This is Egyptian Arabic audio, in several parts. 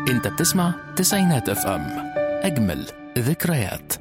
انت بتسمع تسعينات اف ام اجمل ذكريات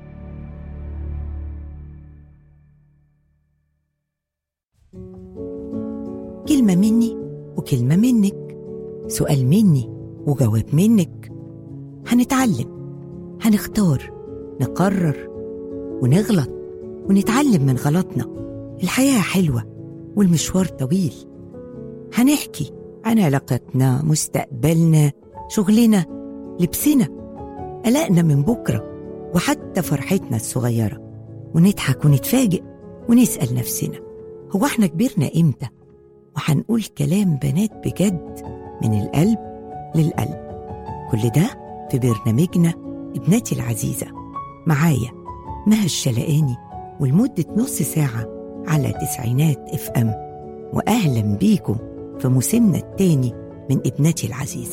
كلمة مني وكلمة منك سؤال مني وجواب منك هنتعلم هنختار نقرر ونغلط ونتعلم من غلطنا الحياة حلوة والمشوار طويل هنحكي عن علاقتنا مستقبلنا شغلنا لبسنا قلقنا من بكرة وحتى فرحتنا الصغيرة ونضحك ونتفاجئ ونسأل نفسنا هو احنا كبرنا امتى وهنقول كلام بنات بجد من القلب للقلب كل ده في برنامجنا ابنتي العزيزة معايا مها الشلقاني ولمدة نص ساعة على تسعينات اف ام وأهلا بيكم في موسمنا التاني من ابنتي العزيزة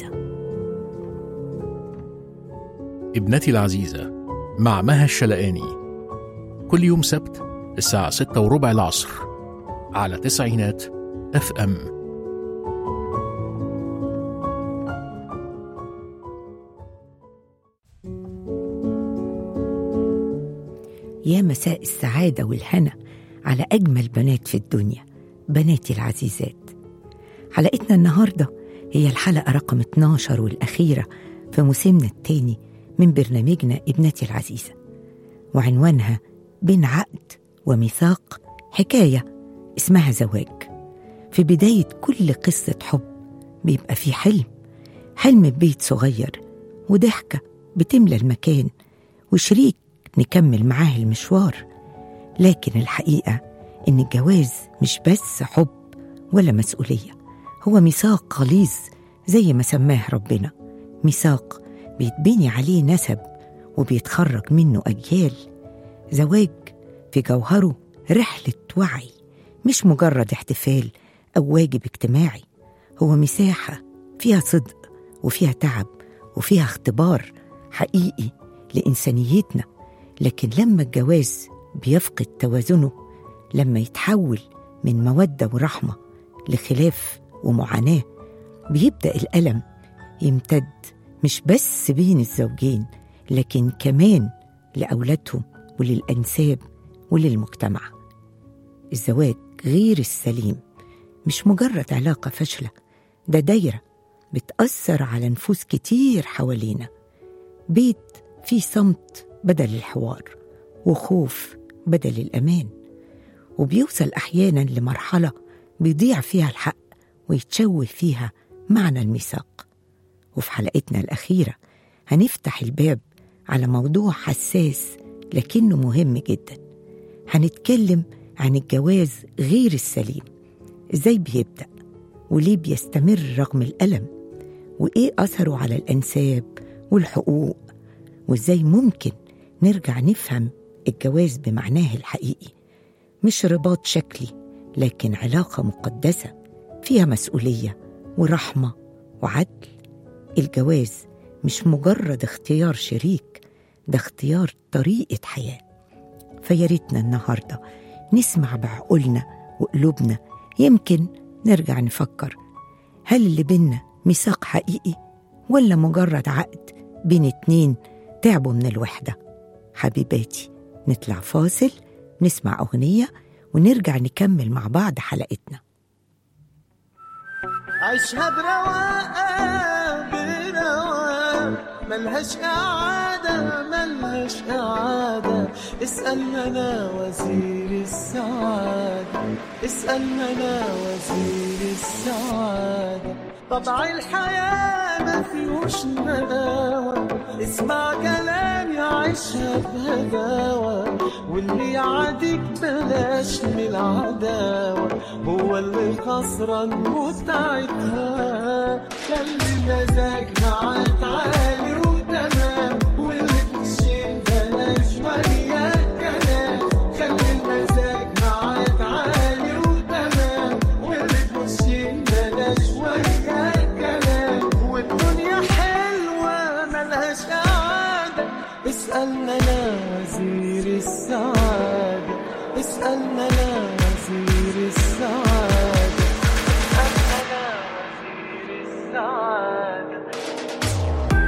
ابنتي العزيزة مع مها الشلقاني كل يوم سبت الساعة ستة وربع العصر على تسعينات اف ام يا مساء السعادة والهنا على أجمل بنات في الدنيا بناتي العزيزات حلقتنا النهاردة هي الحلقة رقم 12 والأخيرة في موسمنا الثاني من برنامجنا ابنتي العزيزة وعنوانها بين عقد وميثاق حكاية اسمها زواج في بداية كل قصة حب بيبقى في حلم حلم ببيت صغير وضحكة بتملى المكان وشريك نكمل معاه المشوار لكن الحقيقة إن الجواز مش بس حب ولا مسؤولية هو ميثاق غليظ زي ما سماه ربنا ميثاق بيتبني عليه نسب وبيتخرج منه أجيال زواج في جوهره رحلة وعي مش مجرد احتفال أو واجب اجتماعي هو مساحة فيها صدق وفيها تعب وفيها اختبار حقيقي لإنسانيتنا لكن لما الجواز بيفقد توازنه لما يتحول من مودة ورحمة لخلاف ومعاناة بيبدأ الألم يمتد مش بس بين الزوجين لكن كمان لأولادهم وللأنساب وللمجتمع الزواج غير السليم مش مجرد علاقة فاشلة ده دايرة بتأثر على نفوس كتير حوالينا بيت فيه صمت بدل الحوار وخوف بدل الأمان وبيوصل أحيانا لمرحلة بيضيع فيها الحق ويتشوه فيها معنى الميثاق وفي حلقتنا الأخيرة هنفتح الباب على موضوع حساس لكنه مهم جدا هنتكلم عن الجواز غير السليم ازاي بيبدأ وليه بيستمر رغم الألم وإيه أثره على الأنساب والحقوق وإزاي ممكن نرجع نفهم الجواز بمعناه الحقيقي مش رباط شكلي لكن علاقة مقدسة فيها مسؤولية ورحمة وعدل الجواز مش مجرد اختيار شريك ده اختيار طريقة حياة فياريتنا النهاردة نسمع بعقولنا وقلوبنا يمكن نرجع نفكر هل اللي بينا ميثاق حقيقي ولا مجرد عقد بين اتنين تعبوا من الوحدة حبيباتي نطلع فاصل نسمع أغنية ونرجع نكمل مع بعض حلقتنا عيشها برواقة برواق ملهاش إعادة ملهاش إعادة اسألنا أنا وزير السعادة اسألنا أنا وزير السعادة طبع الحياة ما فيهوش نداوة اسمع كلامي عيشها بهداوة واللي يعاديك بلاش من العداوة هو اللي خسران متعتها خلي المزاج معاك عالي وتمام واللي تشيل بلاش وياك كلام خلي المزاج معاك عالي وتمام واللي تشيل بلاش وياك كلام والدنيا حلوة ملهاش قعدة اسألنا أنا وزير السعادة اسألنا أنا وزير السعادة اسألنا أنا وزير السعادة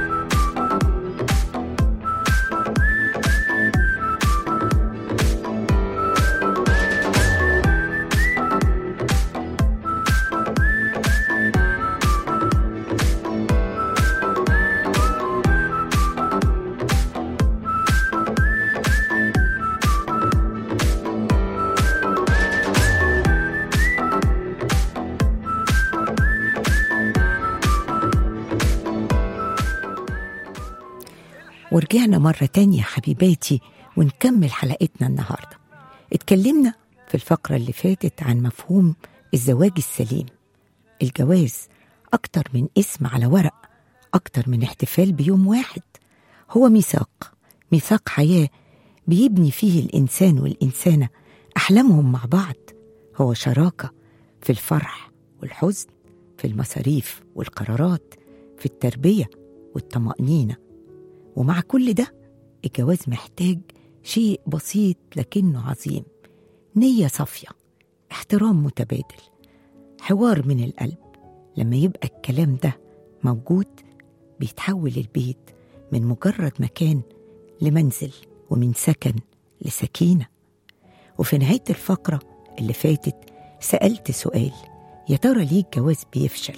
ورجعنا مرة تانية حبيباتي ونكمل حلقتنا النهاردة اتكلمنا في الفقرة اللي فاتت عن مفهوم الزواج السليم الجواز أكتر من اسم على ورق أكتر من احتفال بيوم واحد هو ميثاق ميثاق حياة بيبني فيه الإنسان والإنسانة أحلامهم مع بعض هو شراكة في الفرح والحزن في المصاريف والقرارات في التربية والطمأنينة ومع كل ده الجواز محتاج شيء بسيط لكنه عظيم نية صافية احترام متبادل حوار من القلب لما يبقى الكلام ده موجود بيتحول البيت من مجرد مكان لمنزل ومن سكن لسكينة وفي نهاية الفقرة اللي فاتت سألت سؤال يا ترى ليه الجواز بيفشل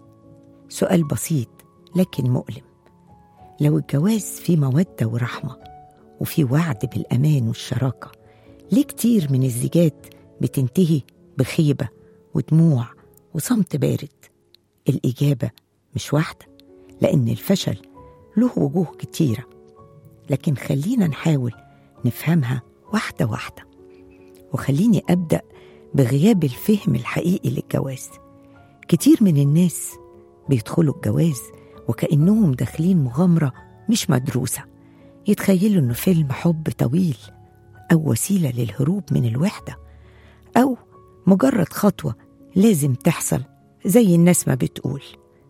سؤال بسيط لكن مؤلم لو الجواز فيه مودة ورحمة وفيه وعد بالأمان والشراكة ليه كتير من الزيجات بتنتهي بخيبة ودموع وصمت بارد الإجابة مش واحدة لأن الفشل له وجوه كتيرة لكن خلينا نحاول نفهمها واحدة واحدة وخليني أبدأ بغياب الفهم الحقيقي للجواز كتير من الناس بيدخلوا الجواز وكأنهم داخلين مغامرة مش مدروسة يتخيلوا إنه فيلم حب طويل أو وسيلة للهروب من الوحدة أو مجرد خطوة لازم تحصل زي الناس ما بتقول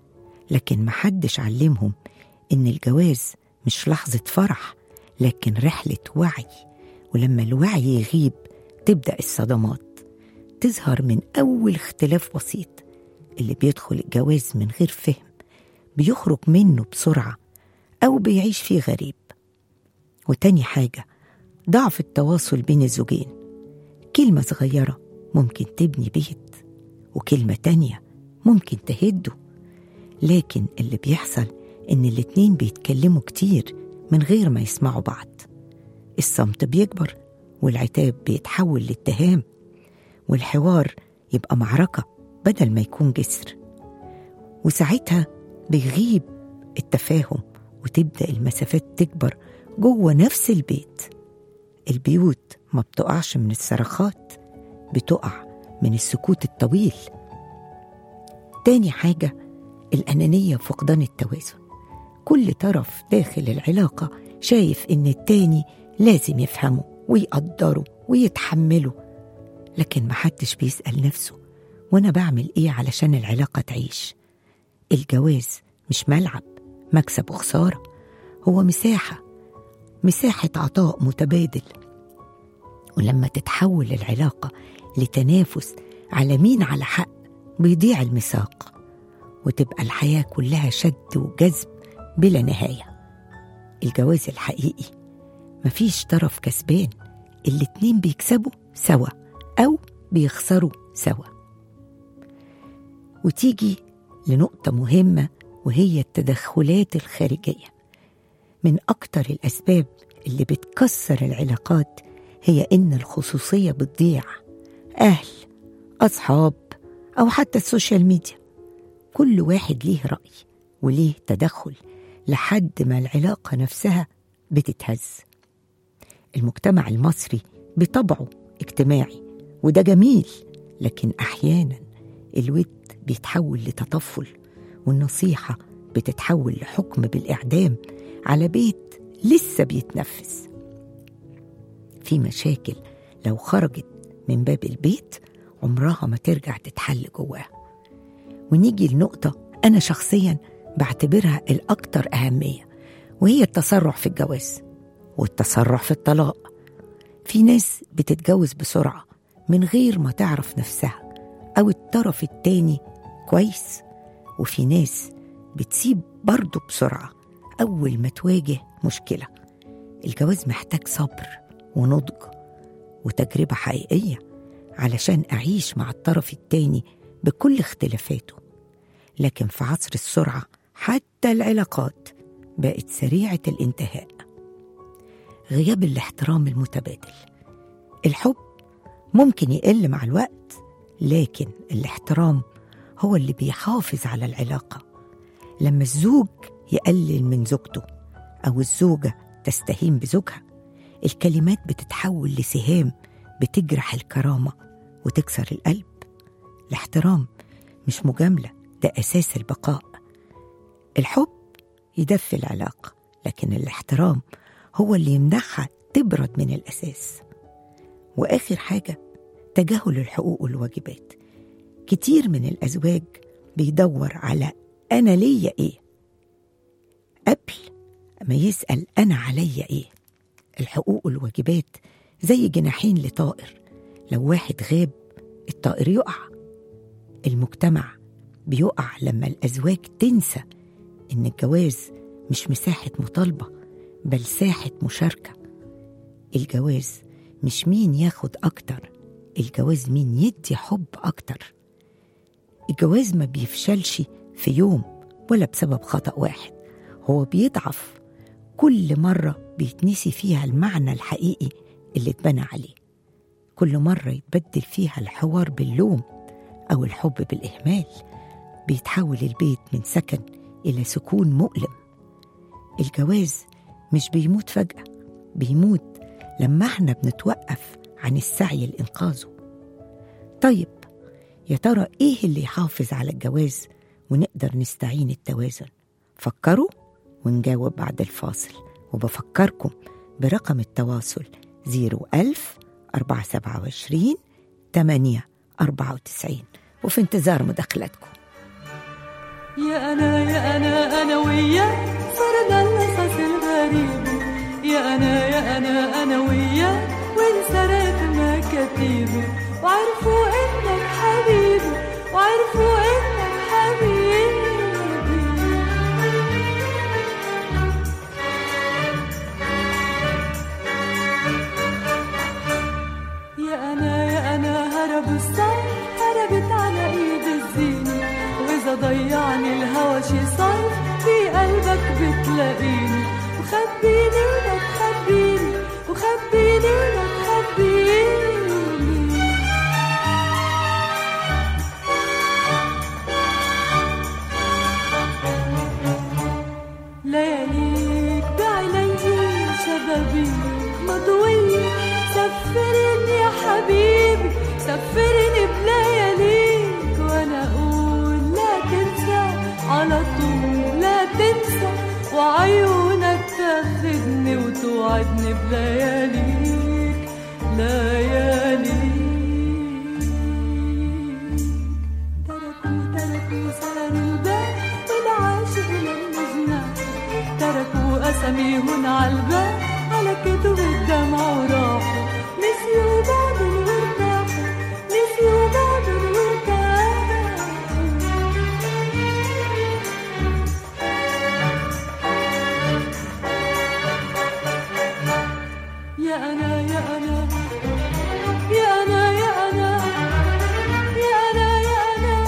لكن محدش علمهم إن الجواز مش لحظة فرح لكن رحلة وعي ولما الوعي يغيب تبدأ الصدمات تظهر من أول اختلاف بسيط اللي بيدخل الجواز من غير فهم بيخرج منه بسرعة أو بيعيش فيه غريب وتاني حاجة ضعف التواصل بين الزوجين كلمة صغيرة ممكن تبني بيت وكلمة تانية ممكن تهده لكن اللي بيحصل إن الاتنين بيتكلموا كتير من غير ما يسمعوا بعض الصمت بيكبر والعتاب بيتحول لاتهام والحوار يبقى معركة بدل ما يكون جسر وساعتها بيغيب التفاهم وتبدأ المسافات تكبر جوه نفس البيت البيوت ما بتقعش من الصرخات بتقع من السكوت الطويل تاني حاجة الأنانية وفقدان التوازن كل طرف داخل العلاقة شايف إن التاني لازم يفهمه ويقدره ويتحمله لكن محدش بيسأل نفسه وأنا بعمل إيه علشان العلاقة تعيش الجواز مش ملعب مكسب وخسارة هو مساحة مساحة عطاء متبادل ولما تتحول العلاقة لتنافس على مين على حق بيضيع الميثاق وتبقى الحياة كلها شد وجذب بلا نهاية الجواز الحقيقي مفيش طرف كسبان الاتنين بيكسبوا سوا أو بيخسروا سوا وتيجي لنقطة مهمة وهي التدخلات الخارجية من أكتر الأسباب اللي بتكسر العلاقات هي إن الخصوصية بتضيع أهل أصحاب أو حتى السوشيال ميديا كل واحد ليه رأي وليه تدخل لحد ما العلاقة نفسها بتتهز المجتمع المصري بطبعه اجتماعي وده جميل لكن أحيانا الود بيتحول لتطفل والنصيحة بتتحول لحكم بالإعدام على بيت لسه بيتنفس في مشاكل لو خرجت من باب البيت عمرها ما ترجع تتحل جواها ونيجي لنقطة أنا شخصيا بعتبرها الأكثر أهمية وهي التسرع في الجواز والتسرع في الطلاق في ناس بتتجوز بسرعة من غير ما تعرف نفسها أو الطرف التاني كويس وفي ناس بتسيب برضه بسرعة أول ما تواجه مشكلة الجواز محتاج صبر ونضج وتجربة حقيقية علشان أعيش مع الطرف التاني بكل اختلافاته لكن في عصر السرعة حتى العلاقات بقت سريعة الانتهاء غياب الاحترام المتبادل الحب ممكن يقل مع الوقت لكن الاحترام هو اللي بيحافظ على العلاقة لما الزوج يقلل من زوجته أو الزوجة تستهين بزوجها الكلمات بتتحول لسهام بتجرح الكرامة وتكسر القلب الاحترام مش مجاملة ده أساس البقاء الحب يدفي العلاقة لكن الاحترام هو اللي يمنعها تبرد من الأساس وآخر حاجة تجاهل الحقوق والواجبات كتير من الأزواج بيدور على أنا ليا إيه قبل ما يسأل أنا عليا إيه الحقوق والواجبات زي جناحين لطائر لو واحد غاب الطائر يقع المجتمع بيقع لما الأزواج تنسى إن الجواز مش مساحة مطالبة بل ساحة مشاركة الجواز مش مين ياخد أكتر الجواز مين يدي حب أكتر الجواز ما بيفشلش في يوم ولا بسبب خطأ واحد هو بيضعف كل مرة بيتنسي فيها المعنى الحقيقي اللي اتبنى عليه كل مرة يتبدل فيها الحوار باللوم أو الحب بالإهمال بيتحول البيت من سكن إلى سكون مؤلم الجواز مش بيموت فجأة بيموت لما احنا بنتوقف عن السعي لإنقاذه طيب يا ترى إيه اللي يحافظ على الجواز ونقدر نستعين التوازن فكروا ونجاوب بعد الفاصل وبفكركم برقم التواصل 01000 427 8 94 وفي انتظار مداخلاتكم يا أنا يا أنا أنا وياك صرنا القصص الغريب يا أنا يا أنا أنا وياك وانسرت مكاتيبي وعرفوا إنك حبيبي وعرفوا إنك حبيبي يا أنا يا أنا هرب الصيف هربت على إيد الزينة وإذا ضيعني الهوى شي صيف في قلبك بتلاقيني وخبيني لك خبيني وخبيني لك خبيني لياليك بعيني شبابيك مضوية سفرني يا حبيبي سفرني بلياليك وانا اقول لا تنسى على طول لا تنسى وعيونك تاخدني وتوعدني بلياليك لياليك تركوا تركوا سهر الباب والعاشق لما جنان تركوا أساميهن عالباب على كتب الدمع وراحوا نسيوا بعض وارتاحوا نسيوا بعض وارتاحوا يا أنا يا أنا يا أنا يا أنا يا أنا يا أنا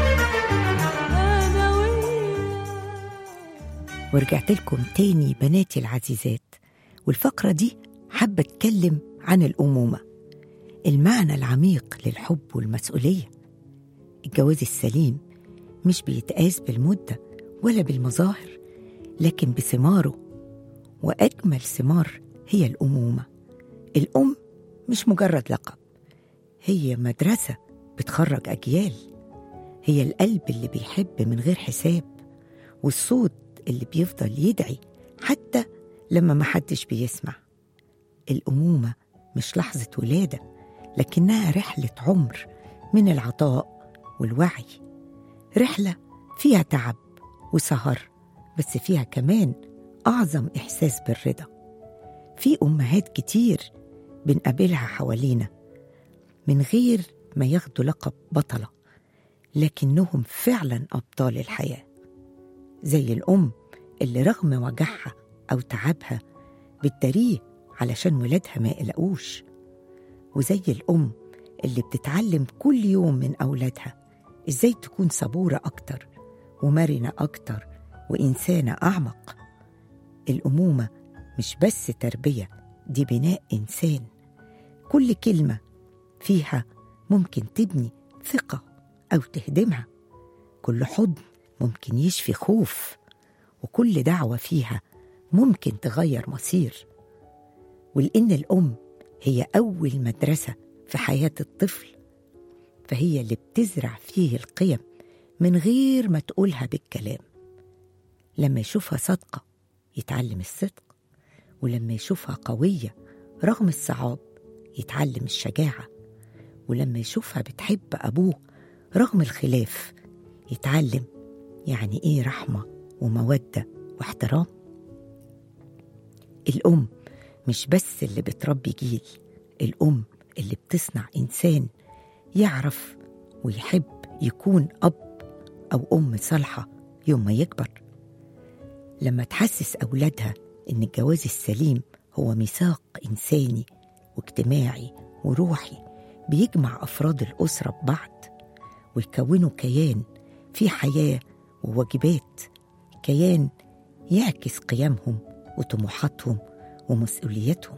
أنا وياك ورجعت لكم تاني بناتي العزيزات والفقرة دي حابة أتكلم عن الأمومة المعنى العميق للحب والمسؤولية الجواز السليم مش بيتقاس بالمدة ولا بالمظاهر لكن بثماره وأجمل ثمار هي الأمومة الأم مش مجرد لقب هي مدرسة بتخرج أجيال هي القلب اللي بيحب من غير حساب والصوت اللي بيفضل يدعي حتى لما محدش بيسمع الأمومة مش لحظة ولادة لكنها رحلة عمر من العطاء والوعي رحلة فيها تعب وسهر بس فيها كمان أعظم إحساس بالرضا في أمهات كتير بنقابلها حوالينا من غير ما ياخدوا لقب بطلة لكنهم فعلا أبطال الحياة زي الأم اللي رغم وجعها أو تعبها بتداريه علشان ولادها ما يقلقوش وزي الأم اللي بتتعلم كل يوم من أولادها إزاي تكون صبورة أكتر ومرنة أكتر وإنسانة أعمق الأمومة مش بس تربية دي بناء إنسان كل كلمة فيها ممكن تبني ثقة أو تهدمها كل حضن ممكن يشفي خوف وكل دعوة فيها ممكن تغير مصير ولأن الأم هي أول مدرسة في حياة الطفل فهي اللي بتزرع فيه القيم من غير ما تقولها بالكلام لما يشوفها صادقة يتعلم الصدق ولما يشوفها قوية رغم الصعاب يتعلم الشجاعة ولما يشوفها بتحب أبوه رغم الخلاف يتعلم يعني إيه رحمة ومودة واحترام الأم مش بس اللي بتربي جيل الأم اللي بتصنع إنسان يعرف ويحب يكون أب أو أم صالحة يوم ما يكبر لما تحسس أولادها إن الجواز السليم هو ميثاق إنساني واجتماعي وروحي بيجمع أفراد الأسرة ببعض ويكونوا كيان فيه حياة وواجبات كيان يعكس قيمهم وطموحاتهم ومسؤولياتهم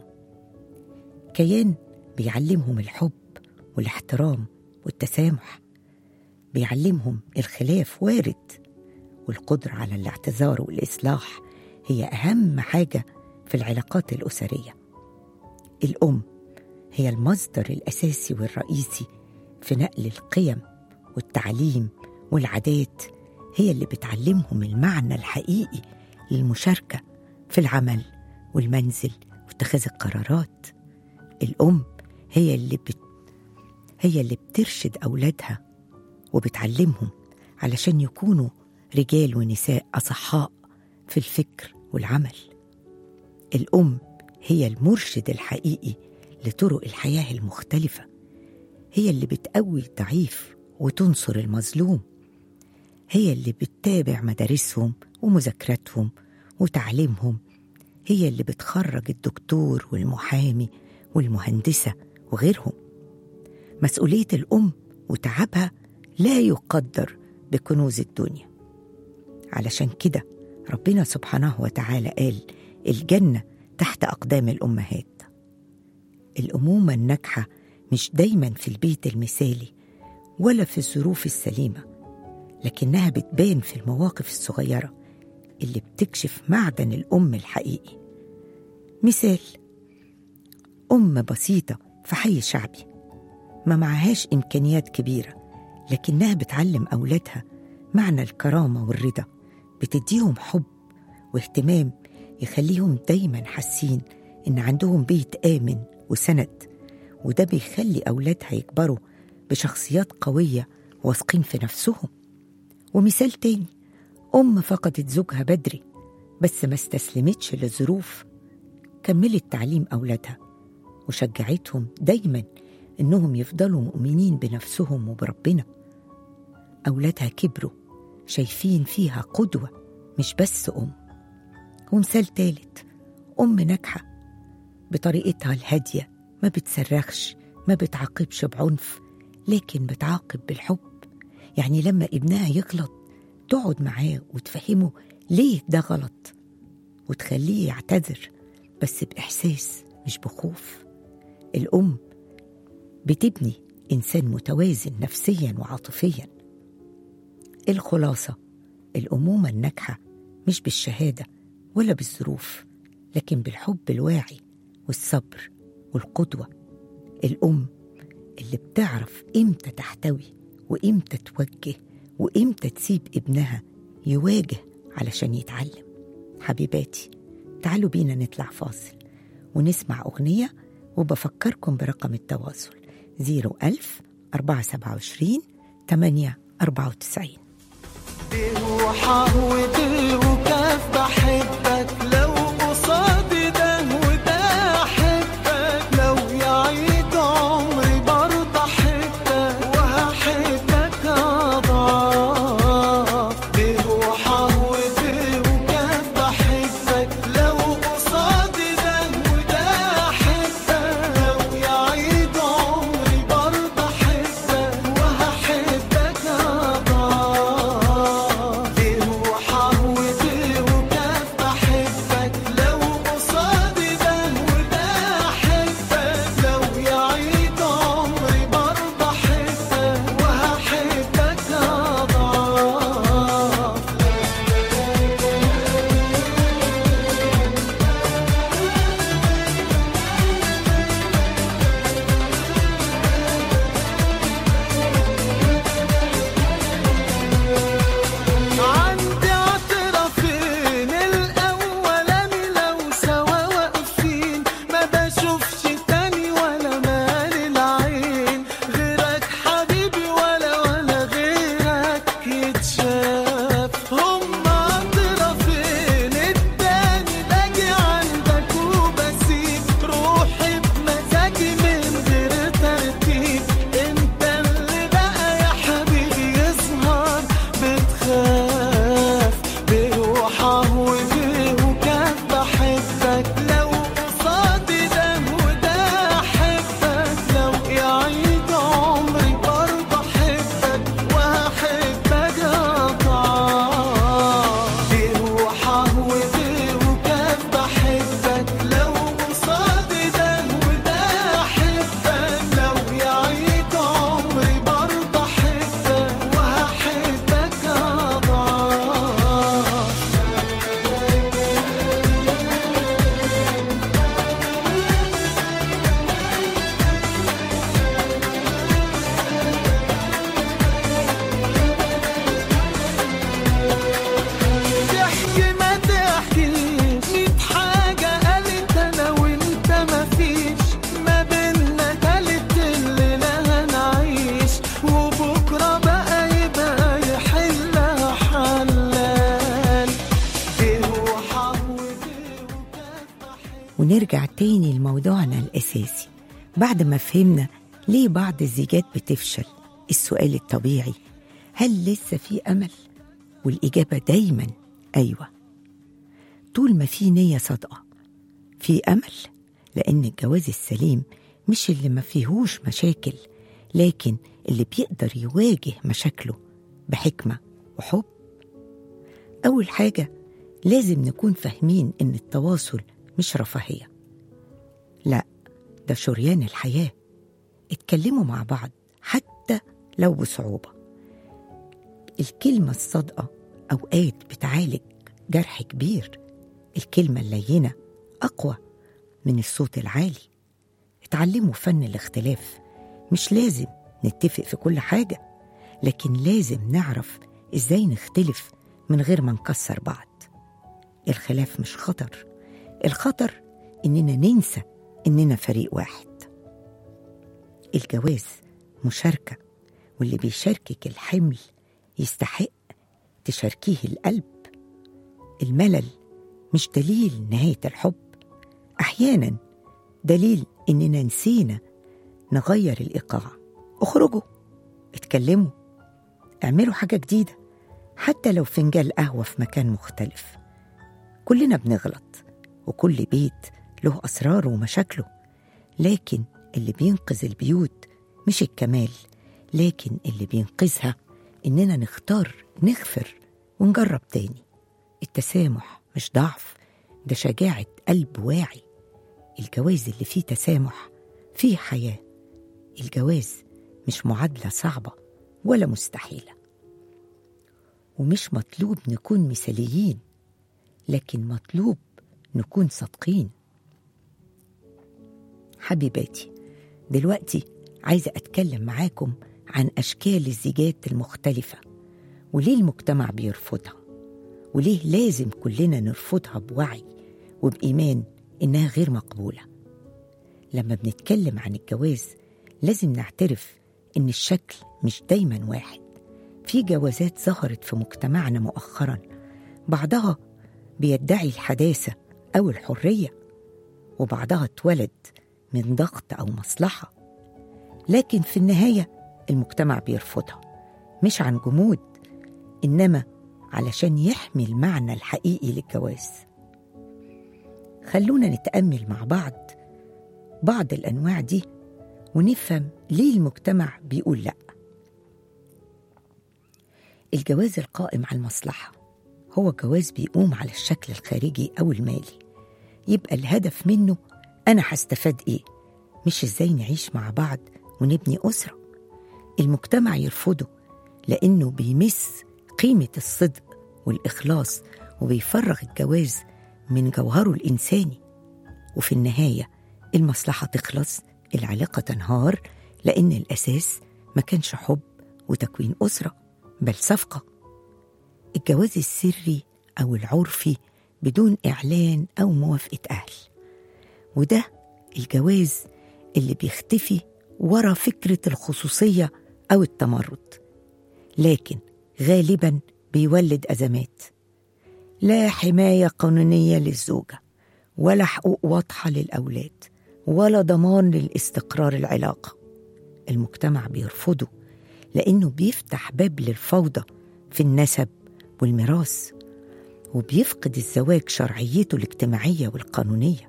كيان بيعلمهم الحب والاحترام والتسامح بيعلمهم الخلاف وارد والقدرة على الاعتذار والإصلاح هي أهم حاجة في العلاقات الأسرية الأم هي المصدر الأساسي والرئيسي في نقل القيم والتعليم والعادات هي اللي بتعلمهم المعنى الحقيقي للمشاركة في العمل والمنزل واتخاذ القرارات الأم هي اللي بت... هي اللي بترشد أولادها وبتعلمهم علشان يكونوا رجال ونساء أصحاء في الفكر والعمل الأم هي المرشد الحقيقي لطرق الحياة المختلفة هي اللي بتقوي الضعيف وتنصر المظلوم هي اللي بتتابع مدارسهم ومذاكرتهم وتعليمهم هي اللي بتخرج الدكتور والمحامي والمهندسة وغيرهم مسؤولية الأم وتعبها لا يقدر بكنوز الدنيا علشان كده ربنا سبحانه وتعالى قال الجنة تحت أقدام الأمهات الأمومة الناجحة مش دايما في البيت المثالي ولا في الظروف السليمة لكنها بتبان في المواقف الصغيرة اللي بتكشف معدن الأم الحقيقي مثال أم بسيطة في حي شعبي ما معهاش إمكانيات كبيرة لكنها بتعلم أولادها معنى الكرامة والرضا بتديهم حب واهتمام يخليهم دايما حاسين إن عندهم بيت آمن وسند وده بيخلي أولادها يكبروا بشخصيات قوية واثقين في نفسهم ومثال تاني أم فقدت زوجها بدري بس ما استسلمتش للظروف كملت تعليم أولادها وشجعتهم دايما إنهم يفضلوا مؤمنين بنفسهم وبربنا أولادها كبروا شايفين فيها قدوة مش بس أم ومثال تالت أم ناجحة بطريقتها الهادية ما بتصرخش ما بتعاقبش بعنف لكن بتعاقب بالحب يعني لما ابنها يغلط تقعد معاه وتفهمه ليه ده غلط وتخليه يعتذر بس بإحساس مش بخوف الأم بتبني إنسان متوازن نفسيا وعاطفيا الخلاصة الأمومة الناجحة مش بالشهادة ولا بالظروف لكن بالحب الواعي والصبر والقدوة الأم اللي بتعرف إمتى تحتوي وإمتى توجه وإمتى تسيب ابنها يواجه علشان يتعلم حبيباتي تعالوا بينا نطلع فاصل ونسمع أغنية وبفكركم برقم التواصل 01000 427 8 94 وحهود وكاف بحبك لو قصادي ده وده احبك لو يعيد عمري برضه احبك وهحبك اضعاف وحهود وكاف بحبك لو قصادي ده وده احبك لو يعيد عمري برضه احبك وهحبك اضعاف وحهود ونرجع تاني لموضوعنا الأساسي بعد ما فهمنا ليه بعض الزيجات بتفشل السؤال الطبيعي هل لسه في أمل؟ والإجابة دايما أيوة طول ما في نية صادقة في أمل لأن الجواز السليم مش اللي ما فيهوش مشاكل لكن اللي بيقدر يواجه مشاكله بحكمة وحب أول حاجة لازم نكون فاهمين إن التواصل مش رفاهية لا ده شريان الحياة اتكلموا مع بعض حتى لو بصعوبة الكلمة الصادقة أوقات بتعالج جرح كبير الكلمة اللينة أقوى من الصوت العالي اتعلموا فن الاختلاف مش لازم نتفق في كل حاجة لكن لازم نعرف ازاي نختلف من غير ما نكسر بعض الخلاف مش خطر الخطر اننا ننسى اننا فريق واحد الجواز مشاركة واللي بيشاركك الحمل يستحق تشاركيه القلب الملل مش دليل نهاية الحب أحيانا دليل إننا نسينا نغير الإيقاع اخرجوا اتكلموا اعملوا حاجة جديدة حتى لو فنجان قهوة في مكان مختلف كلنا بنغلط وكل بيت له أسراره ومشاكله لكن اللي بينقذ البيوت مش الكمال لكن اللي بينقذها إننا نختار نغفر ونجرب تاني التسامح مش ضعف ده شجاعة قلب واعي الجواز اللي فيه تسامح فيه حياة الجواز مش معادلة صعبة ولا مستحيلة ومش مطلوب نكون مثاليين لكن مطلوب نكون صادقين حبيباتي دلوقتي عايزة أتكلم معاكم عن أشكال الزيجات المختلفة وليه المجتمع بيرفضها وليه لازم كلنا نرفضها بوعي وبإيمان إنها غير مقبولة لما بنتكلم عن الجواز لازم نعترف إن الشكل مش دايما واحد في جوازات ظهرت في مجتمعنا مؤخرا بعضها بيدعي الحداثة أو الحرية وبعضها اتولد من ضغط أو مصلحة لكن في النهاية المجتمع بيرفضها مش عن جمود إنما علشان يحمي المعنى الحقيقي للجواز خلونا نتأمل مع بعض بعض الأنواع دي ونفهم ليه المجتمع بيقول لأ الجواز القائم على المصلحة هو جواز بيقوم على الشكل الخارجي أو المالي يبقى الهدف منه أنا هستفاد إيه مش إزاي نعيش مع بعض ونبني أسرة المجتمع يرفضه لأنه بيمس قيمة الصدق والإخلاص وبيفرغ الجواز من جوهره الإنساني وفي النهاية المصلحة تخلص العلاقة تنهار لأن الأساس ما كانش حب وتكوين أسرة بل صفقة الجواز السري أو العرفي بدون إعلان أو موافقة أهل وده الجواز اللي بيختفي ورا فكرة الخصوصية أو التمرد لكن غالبا بيولد أزمات لا حماية قانونية للزوجة ولا حقوق واضحة للأولاد ولا ضمان للاستقرار العلاقة المجتمع بيرفضه لأنه بيفتح باب للفوضى في النسب والميراث وبيفقد الزواج شرعيته الاجتماعية والقانونية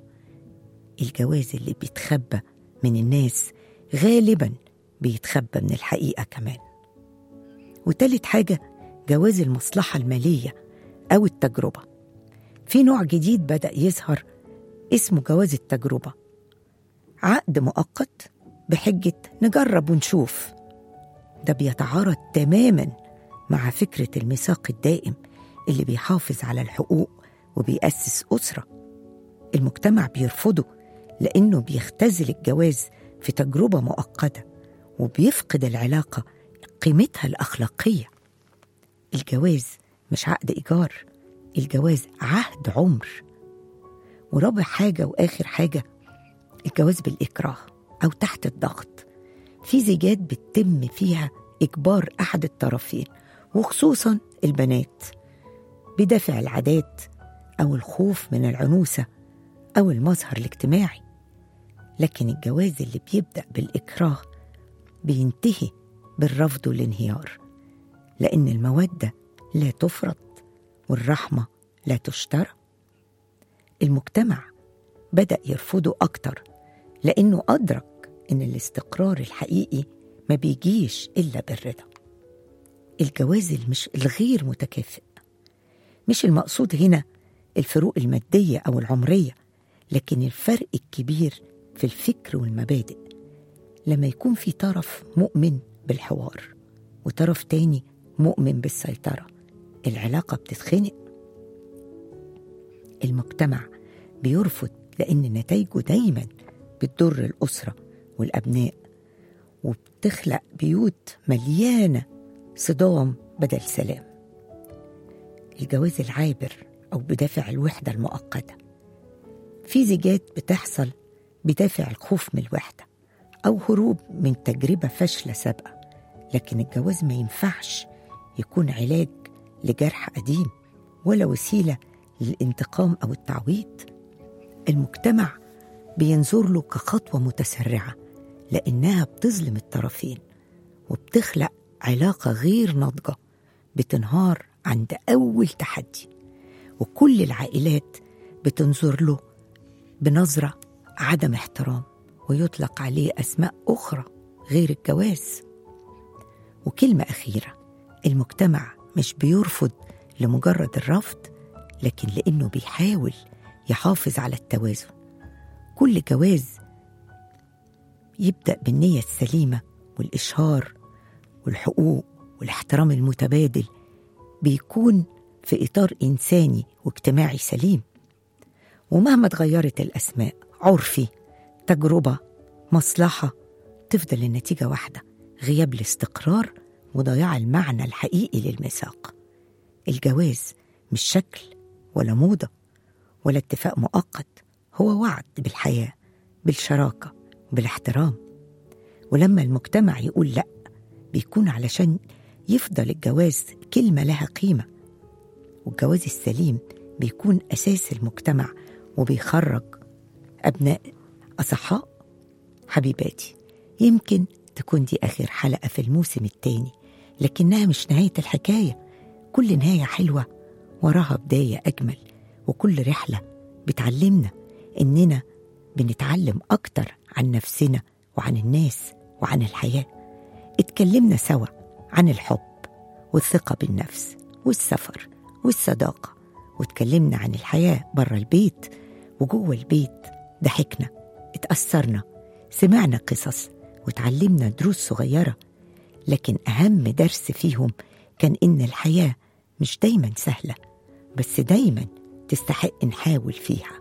الجواز اللي بيتخبى من الناس غالبا بيتخبى من الحقيقة كمان وتالت حاجة جواز المصلحة المالية أو التجربة في نوع جديد بدأ يظهر اسمه جواز التجربة عقد مؤقت بحجة نجرب ونشوف ده بيتعارض تماما مع فكرة الميثاق الدائم اللي بيحافظ على الحقوق وبيأسس أسرة المجتمع بيرفضه لأنه بيختزل الجواز في تجربة مؤقتة وبيفقد العلاقة قيمتها الأخلاقية الجواز مش عقد إيجار الجواز عهد عمر ورابع حاجة وآخر حاجة الجواز بالإكراه أو تحت الضغط في زيجات بتتم فيها إجبار أحد الطرفين وخصوصا البنات بدافع العادات أو الخوف من العنوسة أو المظهر الاجتماعي لكن الجواز اللي بيبدأ بالإكراه بينتهي بالرفض والانهيار لأن المودة لا تفرض والرحمة لا تشترى المجتمع بدأ يرفضه أكتر لأنه أدرك إن الاستقرار الحقيقي ما بيجيش إلا بالرضا الجواز المش الغير متكافئ مش المقصود هنا الفروق المادية أو العمرية لكن الفرق الكبير في الفكر والمبادئ لما يكون في طرف مؤمن بالحوار وطرف تاني مؤمن بالسيطرة العلاقة بتتخنق المجتمع بيرفض لأن نتائجه دايما بتضر الأسرة والأبناء وبتخلق بيوت مليانة صدام بدل سلام الجواز العابر أو بدافع الوحدة المؤقتة في زيجات بتحصل بدافع الخوف من الوحدة أو هروب من تجربة فاشلة سابقة لكن الجواز ما ينفعش يكون علاج لجرح قديم ولا وسيلة للانتقام أو التعويض المجتمع بينظر له كخطوة متسرعة لأنها بتظلم الطرفين وبتخلق علاقة غير ناضجة بتنهار عند أول تحدي وكل العائلات بتنظر له بنظرة عدم احترام ويطلق عليه أسماء أخرى غير الجواز وكلمة أخيرة المجتمع مش بيرفض لمجرد الرفض لكن لأنه بيحاول يحافظ على التوازن كل جواز يبدأ بالنية السليمة والإشهار والحقوق والاحترام المتبادل بيكون في إطار إنساني واجتماعي سليم ومهما اتغيرت الأسماء عرفي تجربة مصلحة تفضل النتيجة واحدة غياب الاستقرار وضياع المعنى الحقيقي للميثاق الجواز مش شكل ولا موضة ولا اتفاق مؤقت هو وعد بالحياة بالشراكة بالاحترام ولما المجتمع يقول لأ بيكون علشان يفضل الجواز كلمة لها قيمة والجواز السليم بيكون أساس المجتمع وبيخرج أبناء أصحاء حبيباتي يمكن تكون دي آخر حلقة في الموسم التاني لكنها مش نهاية الحكاية كل نهاية حلوة وراها بداية أجمل وكل رحلة بتعلمنا إننا بنتعلم أكتر عن نفسنا وعن الناس وعن الحياة اتكلمنا سوا عن الحب والثقة بالنفس والسفر والصداقة واتكلمنا عن الحياة بره البيت وجوه البيت ضحكنا اتأثرنا سمعنا قصص وتعلمنا دروس صغيرة لكن أهم درس فيهم كان إن الحياة مش دايما سهلة بس دايما تستحق نحاول فيها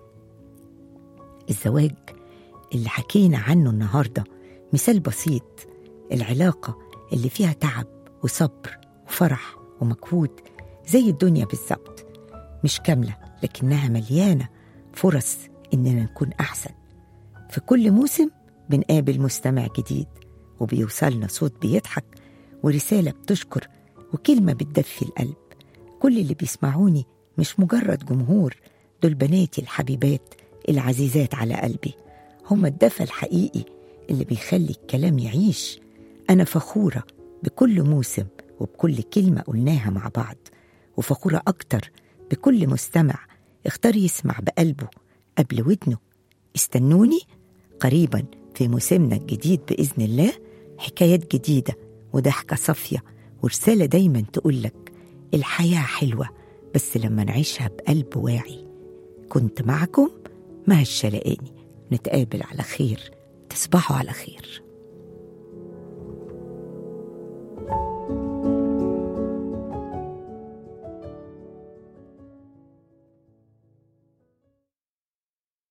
الزواج اللي حكينا عنه النهارده مثال بسيط العلاقة اللي فيها تعب وصبر وفرح ومجهود زي الدنيا بالظبط مش كاملة لكنها مليانة فرص إننا نكون أحسن في كل موسم بنقابل مستمع جديد وبيوصلنا صوت بيضحك ورسالة بتشكر وكلمة بتدفي القلب كل اللي بيسمعوني مش مجرد جمهور دول بناتي الحبيبات العزيزات على قلبي هم الدفى الحقيقي اللي بيخلي الكلام يعيش أنا فخورة بكل موسم وبكل كلمة قلناها مع بعض وفخورة أكتر بكل مستمع اختار يسمع بقلبه قبل ودنه استنوني قريبا في موسمنا الجديد بإذن الله حكايات جديدة وضحكة صافية ورسالة دايما تقولك الحياة حلوة بس لما نعيشها بقلب واعي كنت معكم مها الشلقاني نتقابل على خير تصبحوا على خير